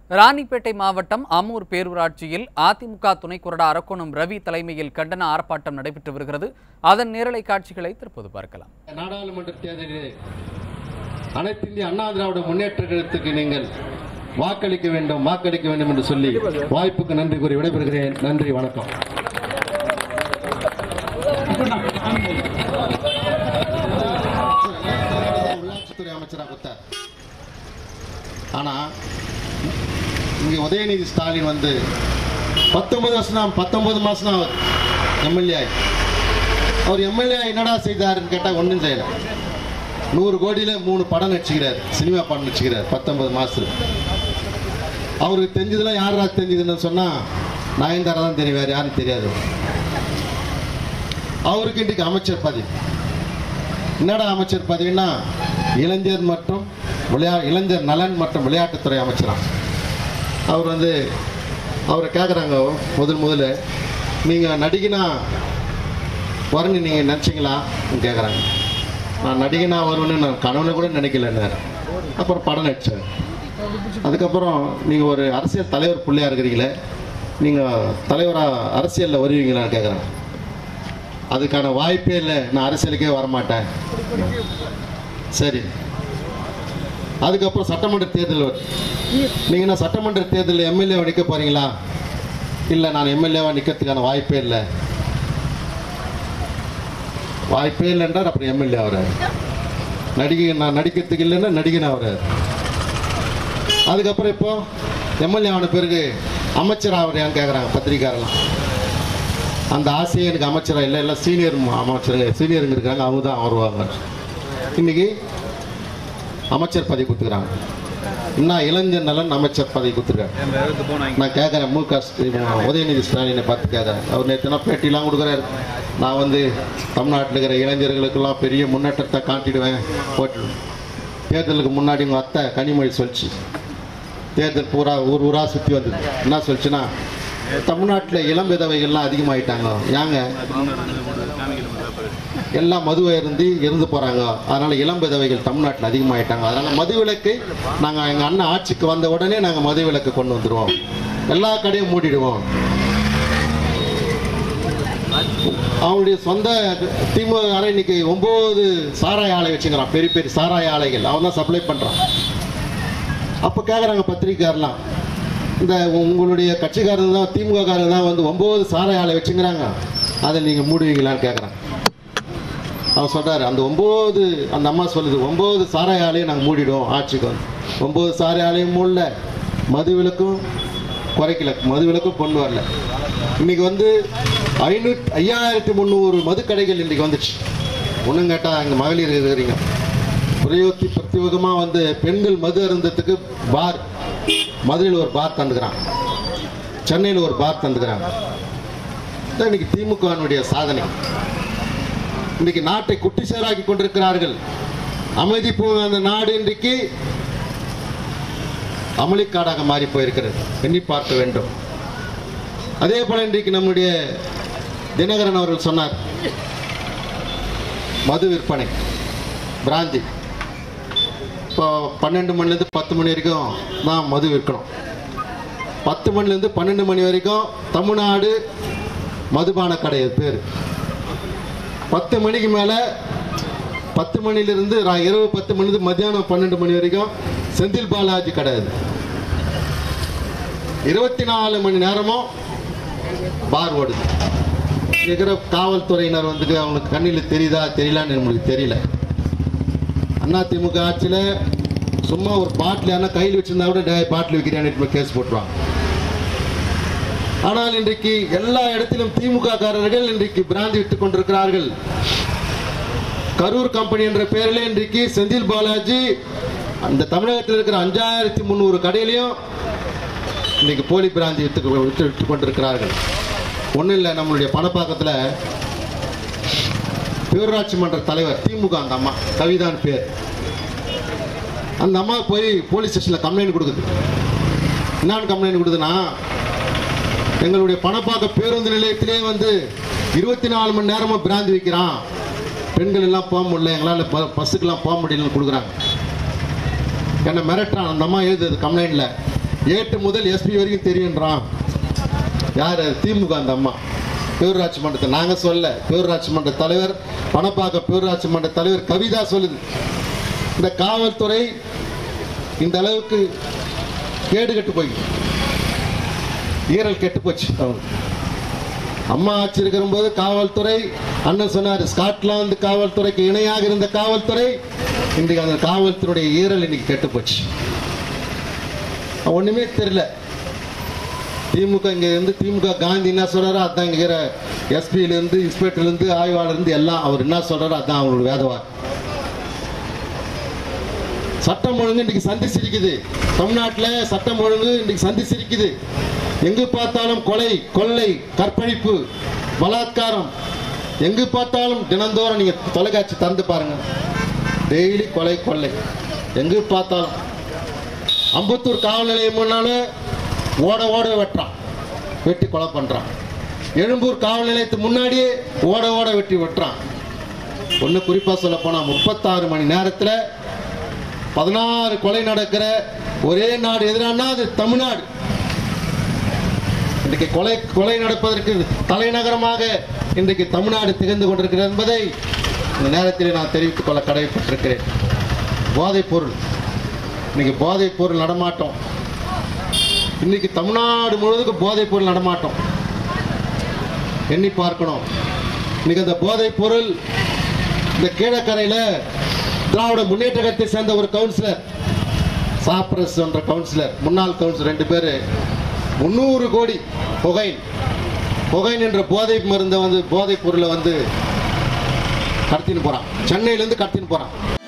ராணிப்பேட்டை மாவட்டம் அமூர் பேரூராட்சியில் அதிமுக துணை கொறடா அரக்கோணம் ரவி தலைமையில் கண்டன ஆர்ப்பாட்டம் நடைபெற்று வருகிறது அதன் நேரலை காட்சிகளை தற்போது பார்க்கலாம் நாடாளுமன்ற தேர்தலிலே அனைத்து இந்திய அண்ணா திராவிட முன்னேற்ற கழகத்துக்கு நீங்கள் வாக்களிக்க வேண்டும் வாக்களிக்க வேண்டும் என்று சொல்லி வாய்ப்புக்கு நன்றி கூறி விடைபெறுகிறேன் நன்றி வணக்கம் உள்ளாட்சித்துறை அமைச்சராக கொடுத்தார் ஆனா இங்க உதயநிதி ஸ்டாலின் வந்து பத்தொன்பது வருஷம் பத்தொன்பது மாசம் அவர் எம்எல்ஏ அவர் எம்எல்ஏ என்னடா செய்தாருன்னு கேட்டா ஒன்றும் செய்யல நூறு கோடியில மூணு படம் நடிச்சுக்கிறார் சினிமா படம் நடிச்சுக்கிறார் பத்தொன்பது மாசத்துல அவருக்கு தெரிஞ்சதெல்லாம் யாரா தெரிஞ்சதுன்னு சொன்னா நயன்தாரா தான் தெரியும் வேற யாரும் தெரியாது அவருக்கு இன்றைக்கு அமைச்சர் பதவி என்னடா அமைச்சர் பதவின்னா இளைஞர் மற்றும் விளையா இளைஞர் நலன் மற்றும் விளையாட்டுத்துறை அமைச்சராம் அவர் வந்து அவரை கேட்குறாங்க முதல் முதல்ல நீங்கள் நடிகனா வரணும் நீங்கள் நினச்சிங்களா கேட்குறாங்க நான் நடிகனா வருவேன்னு நான் கனவுல கூட நினைக்கலன்னாரு அப்புறம் படம் நடித்தேன் அதுக்கப்புறம் நீங்கள் ஒரு அரசியல் தலைவர் பிள்ளையா இருக்கிறீங்களே நீங்கள் தலைவராக அரசியலில் வருவீங்களான்னு கேட்குறாங்க அதுக்கான வாய்ப்பே இல்லை நான் அரசியலுக்கே வரமாட்டேன் சரி அதுக்கப்புறம் சட்டமன்ற தேர்தல் வருது நீங்கள் என்ன சட்டமன்ற தேர்தலில் எம்எல்ஏவை நிற்க போறீங்களா இல்லை நான் எம்எல்ஏவா நிற்கிறதுக்கான வாய்ப்பே இல்லை வாய்ப்பே இல்லைன்றார் அப்புறம் எம்எல்ஏ ஆகிறார் நடிகை நான் நடிக்கிறதுக்கு இல்லைன்னா நடிகன் ஆகிறார் அதுக்கப்புறம் இப்போ எம்எல்ஏ ஆன பிறகு அமைச்சர் ஆகிறியான்னு கேட்குறாங்க பத்திரிக்காரெல்லாம் அந்த ஆசையே எனக்கு அமைச்சராக இல்லை எல்லாம் சீனியர் அமைச்சருங்க சீனியருங்க இருக்காங்க அவங்க தான் வருவாங்க இன்னைக்கு அமைச்சர் பதவி கொடுத்துக்கிறாங்க இன்னும் இளைஞர் நலன் அமைச்சர் பதவி கொடுத்துருக்காங்க நான் கேட்குறேன் மு க ஸ்டாலின் உதயநிதி ஸ்டாலினை பார்த்து கேட்குறேன் அவர் நேற்றுனா பேட்டிலாம் கொடுக்குறாரு நான் வந்து தமிழ்நாட்டில் இருக்கிற இளைஞர்களுக்கெல்லாம் பெரிய முன்னேற்றத்தை காட்டிடுவேன் போட்டு தேர்தலுக்கு முன்னாடி உங்கள் அத்தை கனிமொழி சொல்லிச்சு தேர்தல் பூரா ஊர் ஊரா சுற்றி வந்தது என்ன சொல்லிச்சுன்னா தமிழ்நாட்டில் இளம் விதவைகள்லாம் அதிகமாயிட்டாங்க ஏங்க எல்லாம் மதுவை இருந்து இருந்து போறாங்க அதனால இளம் விதவைகள் தமிழ்நாட்டில் அதிகமாயிட்டாங்க அதனால மது விலக்கு நாங்கள் எங்கள் அண்ணன் ஆட்சிக்கு வந்த உடனே நாங்கள் மது விலக்கு கொண்டு வந்துடுவோம் எல்லா கடையும் மூடிடுவோம் அவங்களுடைய சொந்த திமுக அறை இன்னைக்கு ஒன்பது சாராய ஆலை வச்சுக்கிறான் பெரிய பெரிய சாராய ஆலைகள் அவன் தான் சப்ளை பண்றான் அப்போ கேட்குறாங்க பத்திரிக்கையாரெலாம் இந்த உங்களுடைய கட்சிக்காரங்க தான் திமுக காரங்க தான் வந்து ஒம்பது சாராய ஆலை வச்சுங்கிறாங்க அதை நீங்கள் மூடுவீங்களான்னு கேட்குறாங்க அவர் சொல்றாரு அந்த ஒம்பது அந்த அம்மா சொல்லுது ஒம்பது சாராய ஆலையும் நாங்கள் மூடிடுவோம் ஆட்சிக்கு வந்து ஒம்பது சாராய ஆலையும் மூடல மது விலக்கும் குறைக்கல மது விலக்கும் கொண்டு வரல இன்னைக்கு வந்து ஐநூற்றி ஐயாயிரத்தி முந்நூறு மது கடைகள் இன்னைக்கு வந்துச்சு ஒன்றும் கேட்டால் இங்கே மகளிர் இருக்கிறீங்க பிரயோகி பிரத்யோகமாக வந்து பெண்கள் மது அருந்தத்துக்கு பார் மதுரையில் ஒரு பார் தந்துக்கிறான் சென்னையில் ஒரு பார் தந்துக்கிறாங்க இதான் இன்னைக்கு திமுகவினுடைய சாதனை இன்னைக்கு நாட்டை குட்டி சேராக்கி கொண்டிருக்கிறார்கள் அமைதி போன அந்த நாடு இன்றைக்கு அமளிக்காடாக மாறி போயிருக்கிறது எண்ணி பார்க்க வேண்டும் அதே போல இன்றைக்கு நம்முடைய தினகரன் அவர்கள் சொன்னார் மது விற்பனை பிராந்தி இப்போ பன்னெண்டு மணிலேருந்து பத்து மணி வரைக்கும் தான் மது விற்கணும் பத்து மணிலேருந்து பன்னெண்டு மணி வரைக்கும் தமிழ்நாடு மதுபான கடை அது பேர் பத்து மணிக்கு மேலே பத்து மணிலிருந்து ரா- இரவு பத்து மணிலேருந்து மத்தியானம் பன்னெண்டு மணி வரைக்கும் செந்தில் பாலாஜி கடை அது இருபத்தி நாலு மணி நேரமும் பார் ஓடுது இங்க இருக்கிற காவல்துறையினர் வந்துட்டு அவங்களுக்கு கண்ணில் தெரியுதா தெரியலான்னு நம்மளுக்கு தெரியல அண்ணா திமுக ஆட்சியில் சும்மா ஒரு பாட்டில் யாரா கையில் வச்சிருந்தா கூட டே பாட்டில் விற்கிறான்னு கேஸ் போட்டுருவாங்க ஆனால் இன்றைக்கு எல்லா இடத்திலும் திமுக காரர்கள் இன்றைக்கு பிராந்தி விட்டுக் கொண்டிருக்கிறார்கள் கரூர் கம்பெனி என்ற பெயரில் இன்றைக்கு செந்தில் பாலாஜி அந்த தமிழகத்தில் இருக்கிற அஞ்சாயிரத்தி முந்நூறு கடையிலையும் இன்னைக்கு போலி பிராந்தி வித்து விட்டு விட்டு கொண்டிருக்கிறார்கள் ஒன்றும் இல்லை நம்மளுடைய பணப்பாக்கத்தில் பேரூராட்சி மன்ற தலைவர் திமுக அந்த அம்மா கவிதான் பேர் அந்த அம்மா போய் போலீஸ் ஸ்டேஷனில் கம்ப்ளைண்ட் கொடுக்குது என்னன்னு கம்ப்ளைண்ட் கொடுக்குதுன்னா எங்களுடைய பணப்பாக்க பேருந்து நிலையத்திலே வந்து இருபத்தி நாலு மணி நேரமும் பிராந்தி வைக்கிறான் பெண்கள் எல்லாம் போக முடியல எங்களால் ப பஸ்ஸுக்கெல்லாம் போக முடியலன்னு கொடுக்குறாங்க என்னை மிரட்டுறான் அந்த அம்மா எழுதுது கம்ப்ளைண்ட்டில் ஏட்டு முதல் எஸ்பி வரைக்கும் தெரியுன்றான் யார் திமுக அந்த அம்மா பேரூராட்சி மன்றத்தை நாங்கள் சொல்ல பேரூராட்சி மன்ற தலைவர் பணப்பாக்க பேரூராட்சி மன்ற தலைவர் கவிதா சொல்லுது இந்த காவல்துறை இந்த அளவுக்கு கேடு கெட்டு போய் ஈரல் கெட்டு போச்சு அவங்க அம்மா ஆட்சி இருக்கிற போது காவல்துறை அண்ணன் சொன்னார் ஸ்காட்லாந்து காவல்துறைக்கு இணையாக இருந்த காவல்துறை இன்றைக்கு அந்த காவல்துறையுடைய ஈரல் இன்னைக்கு கெட்டு போச்சு ஒண்ணுமே தெரியல திமுக இங்க இருந்து திமுக காந்தி என்ன சொல்றாரோ அதான் இங்க இருக்கிற எஸ்பியில இருந்து இன்ஸ்பெக்டர்ல இருந்து ஆய்வாளர் இருந்து எல்லாம் அவர் என்ன சொல்றாரோ அதான் அவங்களோட வேதவார் சட்டம் ஒழுங்கு இன்னைக்கு சந்திச்சிருக்குது தமிழ்நாட்டில் சட்டம் ஒழுங்கு இன்னைக்கு சந்திச்சிருக்குது எங்கு பார்த்தாலும் கொலை கொள்ளை கற்பழிப்பு பலாத்காரம் எங்கு பார்த்தாலும் தினந்தோறும் நீங்க தொலைக்காட்சி திறந்து பாருங்க டெய்லி கொலை கொள்ளை எங்கு பார்த்தாலும் அம்பத்தூர் காவல் நிலையம் முன்னாலும் ஓட ஓட வெட்டுறான் வெட்டி கொலை பண்றான் எழும்பூர் காவல் நிலையத்துக்கு முன்னாடியே ஓட ஓட வெட்டி வெட்டுறான் ஒன்று குறிப்பாக சொல்ல போனால் முப்பத்தாறு மணி நேரத்தில் பதினாறு கொலை நடக்கிற ஒரே நாடு எதிரானா அது தமிழ்நாடு இன்றைக்கு கொலை கொலை நடப்பதற்கு தலைநகரமாக இன்றைக்கு தமிழ்நாடு திகழ்ந்து கொண்டிருக்கிறது என்பதை இந்த நேரத்தில் நான் தெரிவித்துக் கொள்ள கடமைப்பட்டிருக்கிறேன் போதைப் பொருள் இன்னைக்கு போதைப் பொருள் நடமாட்டம் இன்னைக்கு தமிழ்நாடு முழுவதுக்கும் போதைப் பொருள் நடமாட்டம் எண்ணி பார்க்கணும் இன்னைக்கு அந்த போதைப் பொருள் இந்த கீழக்கரையில் திராவிட முன்னேற்ற கழகத்தை சேர்ந்த ஒரு கவுன்சிலர் சாப்ரஸ் என்ற கவுன்சிலர் முன்னாள் கவுன்சிலர் ரெண்டு பேர் முந்நூறு கோடி புகைன் புகைன் என்ற போதை மருந்தை வந்து போதைப் பொருளை வந்து கடத்தின்னு போறான் சென்னையிலேருந்து கடத்தின்னு போறான்